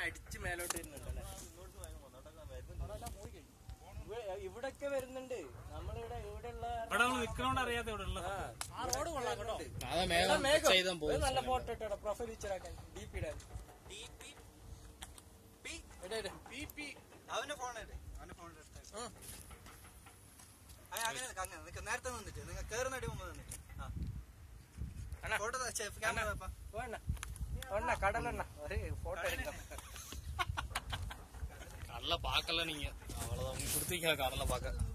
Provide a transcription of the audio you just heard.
അടിച്ച് മേലോട്ട് വരുന്നുണ്ടല്ലേ ഇവിടെ- ഇവിടൊക്കെ വരുന്നുണ്ട് നമ്മളിവിടെ ഇവിടെയുള്ള ഇവിടെ നമ്മൾ നിൽക്കണോണ്ട് അറിയാതെ ഇവിടെ ഉള്ളത് ആ റോഡ് കൊള്ളാം കേട്ടോ അതാ എടാ, മേഘം മേഘം, ചെയ്താൻ ഒരു നല്ല ഫോട്ടോ ഇട്ടോ പ്രൊഫൈൽ പിക്ചറാക്കാൻ ഡി പി ഇടാൻ ഇടാ, ഇടാ. അവന്റെ ഫോണല്ലേ അവന്റെ ഫോണിൽ ആ. അങ്ങനെ നിക്ക്, അങ്ങനെ നിക്ക്. നേരത്തെ നിന്നിട്ട് നിങ്ങൾ കേറുന്ന അടി മുമ്പ് നിന്നിട്ട് ആ അണ്ണാ. ഫോട്ടോ ക്യാമറ തപ്പാ വേണ്ട വേണ്ട കടലെണ്ണ ഒരു ഫോട്ടോ എടുക്കാം கடலை பார்க்கல நீங்க அவ்வளவுதான் கொடுத்தீங்க கடலை பார்க்க